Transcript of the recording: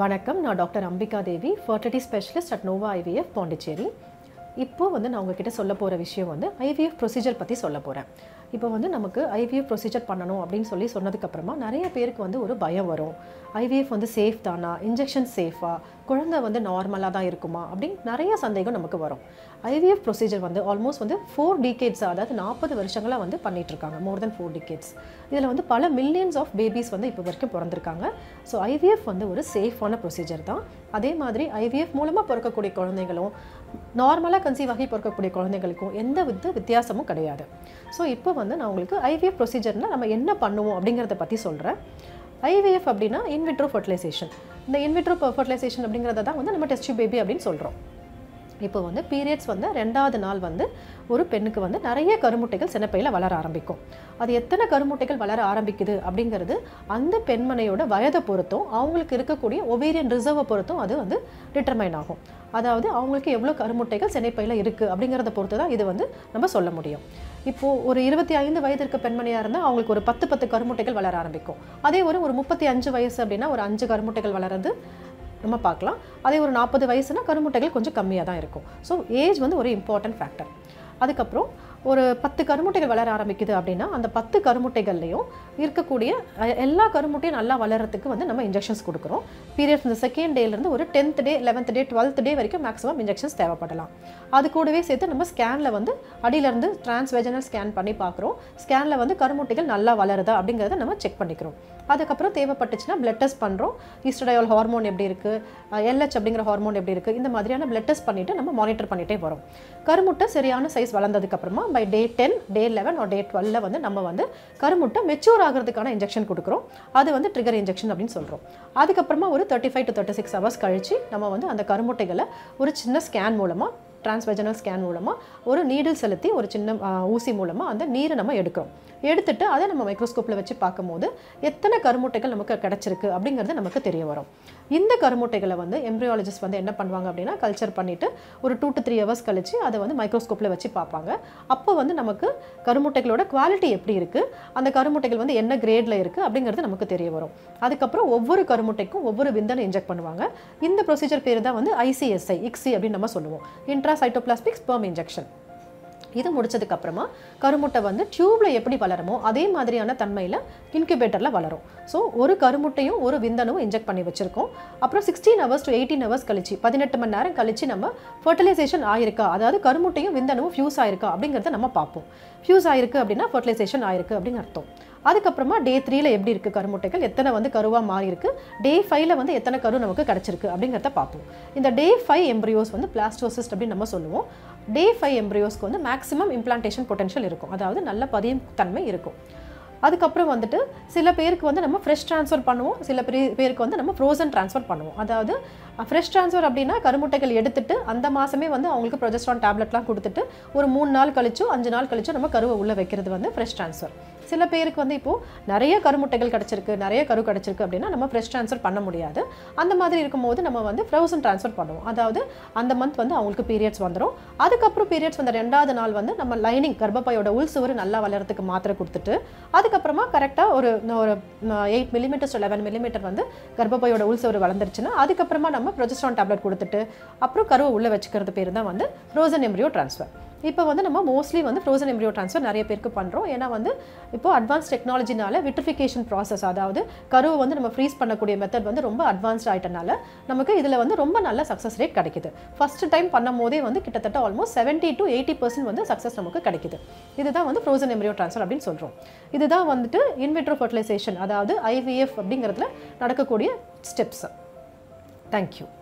வணக்கம் நான் doctor Ambika Devi fertility specialist at Nova IVF Pondicherry இப்போ வந்து நான் உங்ககிட்ட சொல்ல போகிற விஷயம் வந்து ஐவிஎஃப் ப்ரொசீஜர் பற்றி சொல்ல போகிறேன் இப்போ வந்து நமக்கு ஐவிஎஃப் ப்ரொசீஜர் பண்ணணும் அப்படின்னு சொல்லி சொன்னதுக்கப்புறமா நிறைய பேருக்கு வந்து ஒரு பயம் வரும் ஐவிஎஃப் வந்து சேஃப் தானா இன்ஜெக்ஷன் சேஃபா குழந்தை வந்து நார்மலாக தான் இருக்குமா அப்படின்னு நிறைய சந்தேகம் நமக்கு வரும் ஐவிஎஃப் ப்ரொசீஜர் வந்து ஆல்மோஸ்ட் வந்து ஃபோர் டிகேட்ஸ் அதாவது நாற்பது வருஷங்களாக வந்து பண்ணிட்டு இருக்காங்க மோர் தென் ஃபோர் டிகேட்ஸ் இதில் வந்து பல மில்லியன்ஸ் ஆஃப் பேபிஸ் வந்து இப்போ வரைக்கும் பிறந்திருக்காங்க ஸோ ஐவிஎஃப் வந்து ஒரு சேஃபான ப்ரொசீஜர் தான் அதே மாதிரி ஐவிஎஃப் மூலமாக பிறக்கக்கூடிய குழந்தைகளும் நார்மலாக கன்சீவ் ஆகி பிறக்கக்கூடிய குழந்தைகளுக்கும் எந்த வித வித்தியாசமும் கிடையாது ஸோ இப்போ வந்து நான் உங்களுக்கு ஐவிஎஃப் ப்ரொசீஜர்னால் நம்ம என்ன பண்ணுவோம் அப்படிங்கிறத பற்றி சொல்கிறேன் ஐவிஎஃப் அப்படின்னா இன்விட்ரோ ஃபர்டிலைசேஷன் இந்த இன்விட்ரோ ஃபர்டிலைசேஷன் அப்படிங்கிறத தான் வந்து நம்ம டெஸ்ட் பேபி அப்படின்னு சொல்கிறோம் இப்போ வந்து பீரியட்ஸ் வந்து ரெண்டாவது நாள் வந்து ஒரு பெண்ணுக்கு வந்து நிறைய கருமுட்டைகள் சினப்பையில் வளர ஆரம்பிக்கும் அது எத்தனை கருமுட்டைகள் வளர ஆரம்பிக்குது அப்படிங்கிறது அந்த பெண்மனையோட வயதை பொறுத்தும் அவங்களுக்கு இருக்கக்கூடிய ஒவேரியன் ரிசர்வை பொறுத்தும் அது வந்து டிட்டர்மைன் ஆகும் அதாவது அவங்களுக்கு எவ்வளோ கருமுட்டைகள் சினைப்பையில் இருக்குது அப்படிங்கிறத பொறுத்து தான் இது வந்து நம்ம சொல்ல முடியும் இப்போது ஒரு இருபத்தி ஐந்து வயது இருக்க பெண்மணியாக இருந்தால் அவங்களுக்கு ஒரு பத்து பத்து கருமுட்டைகள் வளர ஆரம்பிக்கும் அதே ஒரு ஒரு முப்பத்தி அஞ்சு வயசு அப்படின்னா ஒரு அஞ்சு கருமுட்டைகள் வளர்றது நம்ம பார்க்கலாம் அதே ஒரு நாற்பது வயசுனா கருமுட்டைகள் கொஞ்சம் கம்மியாக தான் இருக்கும் ஸோ ஏஜ் வந்து ஒரு இம்பார்ட்டன்ட் ஃபேக்டர் அதுக்கப்புறம் ஒரு பத்து கருமுட்டைகள் வளர ஆரம்பிக்குது அப்படின்னா அந்த பத்து கருமுட்டைகள்லையும் இருக்கக்கூடிய அஹ், எல்லா கருமுட்டையும் நல்லா வளர்கிறதுக்கு வந்து நம்ம இன்ஜெக்ஷன்ஸ் கொடுக்குறோம் பீரியட்ஸ் இந்த செகண்ட் டேலேருந்து ஒரு tenth day eleventh day twelfth day வரைக்கும் மேக்ஸிமம் இன்ஜெக்ஷன்ஸ் தேவைப்படலாம் அது கூடவே சேர்த்து நம்ம ஸ்கேனில் வந்து அடியிலேருந்து டிரான்ஸ்வெஜனல் ஸ்கேன் பண்ணி பார்க்குறோம் ஸ்கேனில் வந்து கருமுட்டைகள் நல்லா வளருதா அப்படிங்கிறத நம்ம செக் பண்ணிக்கிறோம் அதுக்கப்புறம் தேவைப்பட்டுச்சுன்னா பிளட் டெஸ்ட் பண்ணுறோம் ஈஸ்டடையால் ஹார்மோன் எப்படி இருக்குது எல்ஹெச் அப்படிங்கிற ஹார்மோன் எப்படி இருக்குது இந்த மாதிரியான பிளட் டெஸ்ட் பண்ணிவிட்டு நம்ம மானிட்டர் பண்ணிகிட்டே வரோம் கருமுட்டை சரியான சைஸ் வளர்ந்ததுக்கப்புறமா by day ten day eleven ஒரு டே டுவெல்ல வந்து நம்ம வந்து கருமுட்டை மெச்சூர் ஆகிறதுக்கான இன்ஜெக்ஷன் கொடுக்குறோம் அது வந்து ட்ரிகர் இன்ஜெக்ஷன் அப்படின்னு சொல்கிறோம் அதுக்கப்புறமா ஒரு thirty five to thirty six hours கழிச்சு நம்ம வந்து அந்த கருமுட்டைகளை ஒரு சின்ன ஸ்கேன் மூலமாக டிரான்ஸ்வெஜனல் ஸ்கேன் மூலமாக ஒரு நீடில் செலுத்தி ஒரு சின்ன ஆ, ஊசி மூலமாக அந்த நீரை நம்ம எடுக்கிறோம் எடுத்துட்டு அதை நம்ம மைக்ரோஸ்கோப்பில் வச்சு பார்க்கும்போது எத்தனை கருமுட்டைகள் நமக்கு கிடச்சிருக்கு அப்படிங்கிறது நமக்கு தெரிய வரும் இந்த கருமுட்டைகளை வந்து எம்ப்ரியாலஜிஸ்ட் வந்து என்ன பண்ணுவாங்க அப்படின்னா கல்ச்சர் பண்ணிவிட்டு ஒரு டூ டு த்ரீ ஹவர்ஸ் கழிச்சு அதை வந்து மைக்ரோஸ்கோப்பில் வச்சு பார்ப்பாங்க அப்போ வந்து நமக்கு கருமுட்டைகளோட குவாலிட்டி எப்படி இருக்குது அந்த கருமுட்டைகள் வந்து என்ன கிரேடில் இருக்குது அப்படிங்கிறது நமக்கு தெரிய வரும் அதுக்கப்புறம் ஒவ்வொரு கருமுட்டைக்கும் ஒவ்வொரு விந்தனை இன்ஜெக்ட் பண்ணுவாங்க இந்த ப்ரொசீஜர் பேர் தான் வந்து ஐசிஎஸ்ஐ இக்ஸி அப்படின்னு நம்ம சொல்லுவோம் இன்ட்ராசைட்டோபிளாஸ்மிக் ஸ்பெர்ம் இன்ஜெக்ஷன் இது முடிச்சதுக்கு அப்புறமா கருமுட்டை வந்து டியூப்ல எப்படி வளருமோ அதே மாதிரியான தன்மையில் இன்குபேட்டரில் வளரும் ஸோ ஒரு கருமுட்டையும் ஒரு விந்தணுவும் இன்ஜெக்ட் பண்ணி வச்சிருக்கோம் அப்புறம் sixteen hours to eighteen hours கழிச்சு பதினெட்டு மணி நேரம் கழிச்சு நம்ம ஃபர்டிலைசேஷன் ஆயிருக்கா அதாவது கருமுட்டையும் விந்தணுவும் ஃபியூஸ் ஆயிருக்கா அப்படிங்கிறத நம்ம பார்ப்போம் ஃபியூஸ் ஆயிருக்கு அப்படின்னா ஃபர்டிலைசேஷன் ஆயிருக்கு அப்படின்னு அர்த்தம் அதுக்கப்புறமா டே த்ரீல எப்படி இருக்குது கருமுட்டைகள் எத்தனை வந்து கருவாக மாறி இருக்கு டே ஃபைவ்ல வந்து எத்தனை கரு நமக்கு கிடச்சிருக்கு அப்படிங்கிறத பார்ப்போம் இந்த டே ஃபைவ் எம்ப்ரியோஸ் வந்து பிளாஸ்டோசிஸ்ட் அப்படின்னு நம்ம சொல்லுவோம் டே ஃபைவ் எம்ப்ரியோஸ்க்கு வந்து மேக்ஸிமம் இம்ப்ளான்டேஷன் பொட்டன்ஷியல் இருக்கும் அதாவது நல்ல பதியும் தன்மை இருக்கும் அதுக்கப்புறம் வந்துட்டு சில பேருக்கு வந்து நம்ம ஃப்ரெஷ் ட்ரான்ஸ்ஃபர் பண்ணுவோம் சில பேரு- பேருக்கு வந்து நம்ம ஃப்ரோசன் ட்ரான்ஸ்ஃபர் பண்ணுவோம் அதாவது ஃப்ரெஷ் ட்ரான்ஸ்ஃபர் அப்படின்னா கருமுட்டைகள் எடுத்துட்டு அந்த மாதமே வந்து அவங்களுக்கு ப்ரொஜெஸ்ட்ரான் டேப்லெட்லாம் கொடுத்துட்டு ஒரு மூணு நாள் கழிச்சோ அஞ்சு நாள் கழிச்சோ நம்ம கருவை உள்ளே வைக்கிறது வந்து ஃப்ரெஷ் ட்ரான்ஸ்ஃபர் சில பேருக்கு வந்து இப்போது நிறைய கருமுட்டைகள் கிடச்சிருக்கு நிறைய கரு கிடச்சிருக்கு அப்படின்னா நம்ம ஃப்ரெஷ் ட்ரான்ஸ்ஃபர் பண்ண முடியாது அந்த மாதிரி இருக்கும்போது நம்ம வந்து ஃப்ரோசன் ட்ரான்ஸ்ஃபர் பண்ணுவோம் அதாவது அந்த மந்த் வந்து அவங்களுக்கு பீரியட்ஸ் வந்துடும் அதுக்கப்புறம் பீரியட்ஸ் வந்த ரெண்டாவது நாள் வந்து நம்ம லைனிங் கர்ப்பப்பையோட உள் சுவர் நல்லா வளர்றதுக்கு மாத்திரை கொடுத்துட்டு அதுக்கப்புறமா கரெக்டாக ஒரு ஒரு எயிட் மில்லிமீட்டர்ஸ் லெவன் மில்லிமீட்டர் வந்து கர்ப்பப்பையோட உள் சுவர் வளர்ந்துருச்சுன்னா அதுக்கப்புறமா நம்ம ப்ரொஜெஸ்ட்ரான் டேப்லெட் கொடுத்துட்டு அப்புறம் கருவை உள்ளே வச்சுக்கிறது பேர் தான் வந்து ஃப்ரோசன் எம்ப்ரியோ ட்ரான்ஸ்ஃபர் இப்போ வந்து நம்ம மோஸ்ட்லி வந்து ஃப்ரோசன் எம்ப்ரியோ ட்ரான்ஸ்ஃபர் நிறைய பேருக்கு பண்ணுறோம் ஏன்னா வந்து இப்போ அட்வான்ஸ் டெக்னாலஜினால விட்ரிஃபிகேஷன் ப்ராசஸ் அதாவது கருவை வந்து நம்ம ஃப்ரீஸ் பண்ணக்கூடிய மெத்தட் வந்து ரொம்ப அட்வான்ஸ்ட் ஆயிட்டனால நமக்கு இதில் வந்து ரொம்ப நல்ல சக்ஸஸ் ரேட் கிடைக்குது ஃபர்ஸ்ட் டைம் பண்ணும் போதே வந்து கிட்டத்தட்ட almost seventy to eighty percent வந்து சக்ஸஸ் நமக்கு கிடைக்குது இதுதான் வந்து ஃப்ரோசன் எம்ப்ரியோ ட்ரான்ஸ்ஃபர் அப்படின்னு சொல்கிறோம் இதுதான் வந்துட்டு இன்விட்ரோ ஃபர்டிலைசேஷன் அதாவது ஐவிஎஃப் அப்படிங்கிறதுல நடக்கக்கூடிய ஸ்டெப்ஸ் தேங்க்யூ